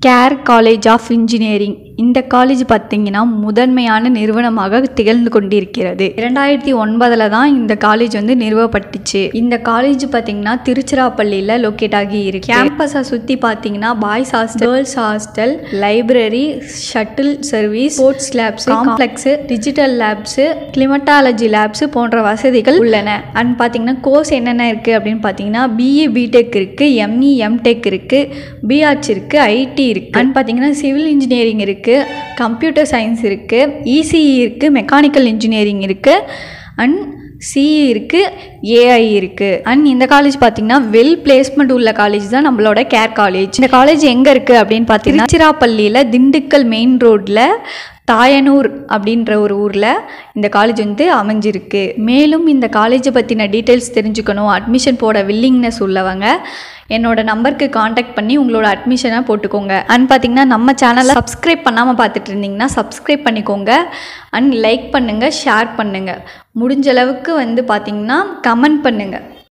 care College of Engineering இந்த college பார்த்தீங்கன்னா முதன்மையான நிறுவனமாக திகழ்ந்து கொண்டிருக்கிறது இரண்டாயிரத்தி ஒன்பதில் தான் இந்த காலேஜ் வந்து நிறுவப்பட்டுச்சு இந்த காலேஜ் பார்த்தீங்கன்னா திருச்சிராப்பள்ளியில் லொக்கேட் ஆகி இருக்கு கேம்பஸை சுற்றி பார்த்தீங்கன்னா boys hostel girls hostel library shuttle service sports labs complex digital labs climatology labs போன்ற வசதிகள் உள்ளன அண்ட் பார்த்தீங்கன்னா கோர்ஸ் என்னென்ன இருக்குது அப்படின்னு பார்த்தீங்கன்னா பிஇ பிடெக் இருக்குது எம்இ எம்டெக் இருக்குது பிஆர்ச் இருக்குது ஐடி இருக்குது அண்ட் பார்த்தீங்கன்னா சிவில் இன்ஜினியரிங் இருக்குது கம்ப்யூட்டர் சயின்ஸ் இருக்குது இசிஇ இருக்குது மெக்கானிக்கல் இன்ஜினியரிங் இருக்குது அண்ட் சிஇ இருக்குது ஏஐ இருக்குது அண்ட் இந்த காலேஜ் பார்த்தீங்கன்னா வெல் பிளேஸ்மெண்ட் உள்ள காலேஜ் தான் நம்மளோட கேர் காலேஜ் இந்த காலேஜ் எங்கே இருக்குது அப்படின்னு பார்த்தீங்கன்னா திருச்சிராப்பள்ளியில் திண்டுக்கல் மெயின் ரோட்டில் தாயனூர் அப்படின்ற ஒரு ஊரில் இந்த காலேஜ் வந்து அமைஞ்சிருக்கு மேலும் இந்த காலேஜை பற்றின டீட்டெயில்ஸ் தெரிஞ்சுக்கணும் அட்மிஷன் போட வில்லிங்னஸ் உள்ளவங்க என்னோட நம்பருக்கு காண்டாக்ட் பண்ணி உங்களோட அட்மிஷனை போட்டுக்கோங்க அண்ட் பார்த்தீங்கன்னா நம்ம சேனலை சப்ஸ்கிரைப் பண்ணாமல் பார்த்துட்டு இருந்தீங்கன்னா சப்ஸ்கிரைப் பண்ணிக்கோங்க அண்ட் லைக் பண்ணுங்கள் ஷேர் பண்ணுங்கள் முடிஞ்ச அளவுக்கு வந்து பார்த்தீங்கன்னா கமெண்ட் பண்ணுங்கள்